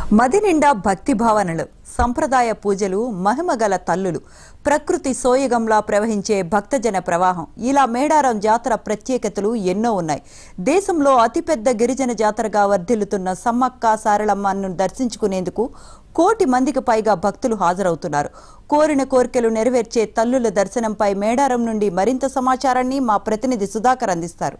మది నిండా భక్తి భావనలు సంప్రదాయ పూజలు మహిమగల తల్లులు ప్రకృతి సోయగంలా ప్రవహించే భక్తజన ప్రవాహం ఇలా మేడారం జాతర ప్రత్యేకతలు ఎన్నో ఉన్నాయి దేశంలో అతిపెద్ద గిరిజన జాతరగా వర్ధిల్లుతున్న సమ్మక్క సారళమ్మను దర్శించుకునేందుకు కోటి మందికి పైగా భక్తులు హాజరవుతున్నారు కోరిన కోరికలు నెరవేర్చే తల్లుల దర్శనంపై మేడారం నుండి మరింత సమాచారాన్ని మా ప్రతినిధి సుధాకర్ అందిస్తారు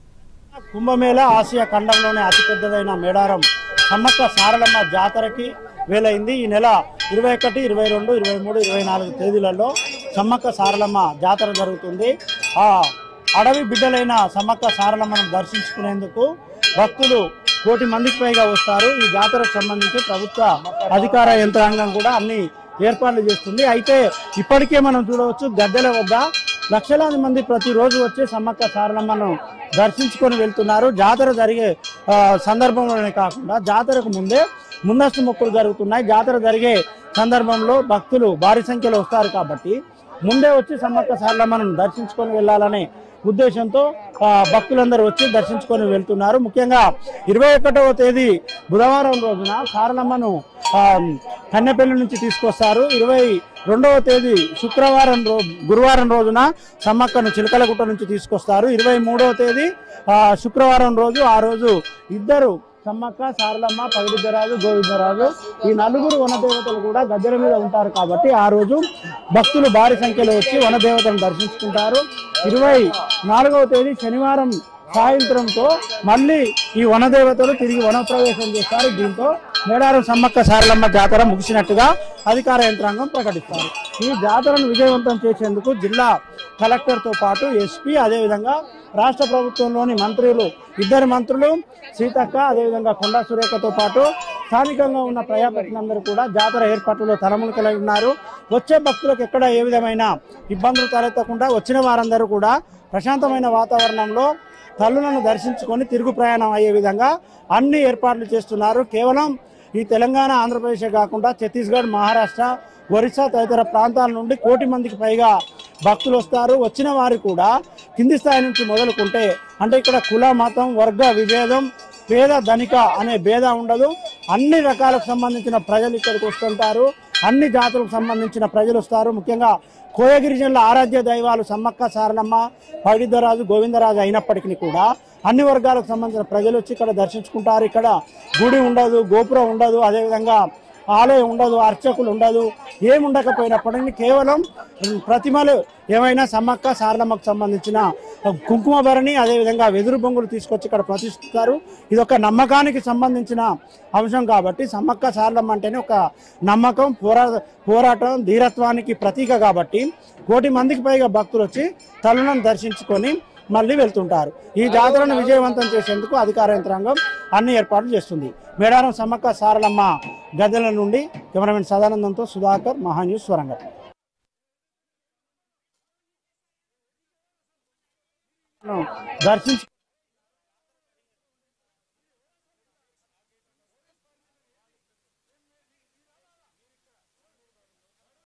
కుంభమేళ ఆసియా ఖండంలోనే అతిపెద్దదైన మేడారం సమ్మక్క సారలమ్మ జాతరకి వేలైంది ఈ నెల ఇరవై ఒకటి ఇరవై రెండు ఇరవై మూడు ఇరవై నాలుగు తేదీలలో సమ్మక్క సారలమ్మ జాతర జరుగుతుంది ఆ అడవి బిడ్డలైన సమ్మక్క సారలమ్మను దర్శించుకునేందుకు భక్తులు కోటి మందికి పైగా వస్తారు ఈ జాతరకు సంబంధించి ప్రభుత్వ అధికార యంత్రాంగం కూడా అన్ని ఏర్పాట్లు చేస్తుంది అయితే ఇప్పటికే మనం చూడవచ్చు గద్దెల వద్ద లక్షలాది మంది ప్రతిరోజు వచ్చి సమ్మక్క సారలమ్మను దర్శించుకొని వెళ్తున్నారు జాతర జరిగే ఆ, సందర్భంలోనే కాకుండా జాతరకు ముందే ముందస్తు మొక్కులు జరుగుతున్నాయి జాతర జరిగే సందర్భంలో భక్తులు భారీ సంఖ్యలో వస్తారు కాబట్టి ముందే వచ్చి సమ్మక్క సారలమ్మను దర్శించుకొని వెళ్ళాలనే ఉద్దేశంతో ఆ, భక్తులందరూ వచ్చి దర్శించుకొని వెళ్తున్నారు ముఖ్యంగా ఇరవై ఒకటవ తేదీ బుధవారం రోజున సారలమ్మను ఆ, కన్నెపల్లి నుంచి తీసుకొస్తారు ఇరవై రెండవ తేదీ శుక్రవారం రో గురువారం రోజున సమ్మక్కను చిలకలగుట్ట నుంచి తీసుకొస్తారు ఇరవై మూడవ తేదీ ఆ, శుక్రవారం రోజు ఆ రోజు ఇద్దరు సమ్మక్క సారలమ్మ పగిడిద్దరాజు గోవిందరాజు ఈ నలుగురు వనదేవతలు కూడా గద్దెల మీద ఉంటారు కాబట్టి ఆ రోజు భక్తులు భారీ సంఖ్యలో వచ్చి వనదేవతలను దర్శించుకుంటారు ఇరవై నాలుగవ తేదీ శనివారం సాయంత్రంతో మళ్ళీ ఈ వనదేవతలు తిరిగి వనప్రవేశం చేస్తారు దీంతో మేడారం సమ్మక్క సారలమ్మ జాతర ముగిసినట్టుగా అధికార యంత్రాంగం ప్రకటిస్తారు ఈ జాతరను విజయవంతం చేసేందుకు జిల్లా కలెక్టర్తో పాటు ఎస్పీ అదేవిధంగా రాష్ట్ర ప్రభుత్వంలోని మంత్రులు ఇద్దరు మంత్రులు సీతక్క అదేవిధంగా కొండా సురేఖతో పాటు స్థానికంగా ఉన్న ప్రజాప్రతినిధులందరూ కూడా జాతర ఏర్పాట్లలో తలమునకలై ఉన్నారు వచ్చే భక్తులకు ఎక్కడ ఏ విధమైన ఇబ్బందులు తలెత్తకుండా వచ్చిన వారందరూ కూడా ప్రశాంతమైన వాతావరణంలో తల్లులను దర్శించుకొని తిరుగు ప్రయాణం అయ్యే విధంగా అన్ని ఏర్పాట్లు చేస్తున్నారు కేవలం ఈ తెలంగాణ ఆంధ్రప్రదేశ్ కాకుండా ఛత్తీస్గఢ్ మహారాష్ట్ర ఒరిస్సా తదితర ప్రాంతాల నుండి కోటి మందికి పైగా భక్తులు వస్తారు వచ్చిన వారు కూడా కింది స్థాయి నుంచి మొదలుకుంటే అంటే ఇక్కడ కుల మతం వర్గ విభేదం పేద ధనిక అనే భేద ఉండదు అన్ని రకాలకు సంబంధించిన ప్రజలు ఇక్కడికి వస్తుంటారు అన్ని జాతులకు సంబంధించిన ప్రజలు వస్తారు ముఖ్యంగా కోయగిరిజనుల ఆరాధ్య దైవాలు సమ్మక్క సారలమ్మ పగిడిద్దరాజు గోవిందరాజు అయినప్పటికీ కూడా అన్ని వర్గాలకు సంబంధించిన ప్రజలు వచ్చి ఇక్కడ దర్శించుకుంటారు ఇక్కడ గుడి ఉండదు గోపురం ఉండదు అదేవిధంగా ఆలయం ఉండదు అర్చకులు ఉండదు ఏమి ఉండకపోయినప్పటికీ కేవలం ప్రతిమలు ఏమైనా సమ్మక్క సారలమ్మకు సంబంధించిన కుంకుమ భరణి అదేవిధంగా వెదురు బొంగులు తీసుకొచ్చి ఇక్కడ ప్రతిష్ఠిస్తారు ఇది ఒక నమ్మకానికి సంబంధించిన అంశం కాబట్టి సమ్మక్క సారలమ్మ అంటేనే ఒక నమ్మకం పోరా పోరాటం ధీరత్వానికి ప్రతీక కాబట్టి కోటి మందికి పైగా భక్తులు వచ్చి తల్లులను దర్శించుకొని మళ్ళీ వెళ్తుంటారు ఈ జాతరను విజయవంతం చేసేందుకు అధికార యంత్రాంగం అన్ని ఏర్పాట్లు చేస్తుంది మేడారం సమ్మక్క సారలమ్మ గద్దెల నుండి కెమెరామెన్ సదానందంతో సుధాకర్ మహాన్యూస్ వరంగల్ దర్శించు